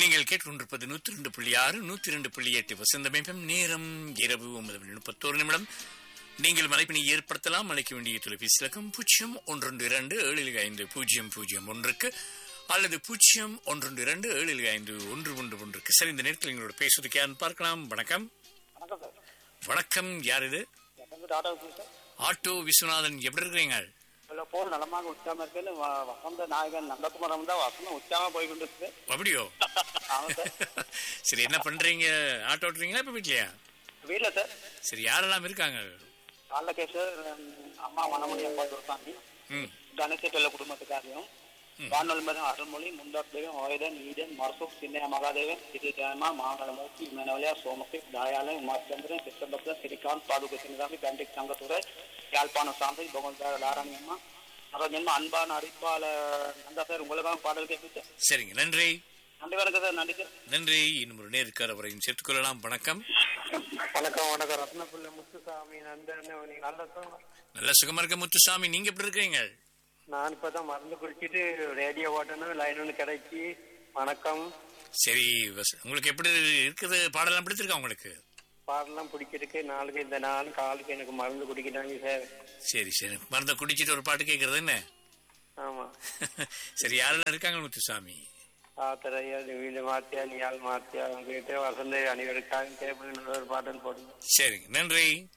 நீங்கள் கேட்டுக்கொண்டிருப்பது நூத்தி ரெண்டு புள்ளி ஆறு நூத்தி ரெண்டு புள்ளி எட்டு வசந்தமைப்பம் நேரம் இரவு ஒன்பது மணி முப்பத்தோரு நிமிடம் நீங்கள் மலைப்பினை ஏற்படுத்தலாம் அழைக்க வேண்டிய தொலைபேசி இலக்கம் பூஜ்ஜியம் ஒன்றொன்று இரண்டு ஏழில் ஐந்து பூஜ்ஜியம் பூஜ்ஜியம் ஒன்றுக்கு அல்லது பூஜ்ஜியம் ஒன்றொன்று இரண்டு ஏழில் ஐந்து ஒன்று ஒன்று ஒன்றுக்கு சரி இந்த நேரத்தில் எங்களோட பேசுவதுக்கு யாருன்னு பார்க்கலாம் வணக்கம் வணக்கம் சார் வணக்கம் யார் இது என் வந்து Tata office sir auto Viswanathan எப்படி இருக்கிறீங்க இல்லை போர் நலமாக உச்சாம இருக்குன்னு வ- வசந்த நாயகன் நந்தகுமாரம் தான் வசந்தம் உச்சாம போய் கொண்டு இருக்கு அப்படியோ ஆமாம் சார் சரி என்ன பண்றீங்க ஆட்டோ ஓட்டுறீங்களா இப்ப வீட்லயா வீட்டில் சார் சரி யாரெல்லாம் இருக்காங்க காலகேஸ்வர் அம்மா வனமொழி அப்பா துரசாமி ம் கணேசெட்டுள்ள குடும்பத்துக்காரையும் வானொலிமரம் அருள்மொழி முந்தாத்தேவன் ஓயதன் ஈடன் மர்சூக் சின்னைய மகாதேவன் திரு ஜெயமா மாங்கலமூர்த்தி இமனவலியா சோமசி தாயாலயம் உமாச்சந்திரன் சித்தபத்ரன் ஸ்ரீகாந்த் பாதுக சின்னதாமி கண்டிக் சங்கத்துறை யாழ்ப்பாணம் சாந்தி பகவந்தா லாராணி அம்மா அரஞ்சன்மா அன்பான அடிப்பால நந்தா சார் உங்களுக்காக பாடல் கேட்குது சரிங்க நன்றி நன்றி வணக்கம் சார் நன்றி சார் நன்றி இன்னும் ஒரு நேருக்கார் அவரையும் சேர்த்துக் கொள்ளலாம் வணக்கம் வணக்கம் வணக்கம் ரத்னபிள்ளை முத்துசாமி நந்தன் நீங்க நல்லா சார் நல்ல சுகமா இருக்க முத்துசாமி நீங்க எப்படி இருக்கீங்க நான் இப்பதான் மருந்து குடிச்சிட்டு ரேடியோ ஓட்டணும் லைன் ஒன்று கிடைச்சி வணக்கம் சரி வச- உங்களுக்கு எப்படி இருக்குது பாடலாம் பிடிச்சிருக்கா உங்களுக்கு பாடலாம் பிடிச்சிருக்கு நாளுக்கு இந்த நாள் காலுக்கு எனக்கு மருந்து குடிக்கிறாங்க சார் சரி சரி மருந்த குடிச்சிட்டு ஒரு பாட்டு கேட்கறது என்ன ஆமா சரி யாரெல்லாம் இருக்காங்க முத்துசாமி ஆத்தரையா வீடு மாத்தியா நீ ஆள் மாத்தியா அவங்க கிட்ட வசந்த அனைவருக்காக கேட்பது நல்ல ஒரு பாடல் போடுங்க சரிங்க நன்றி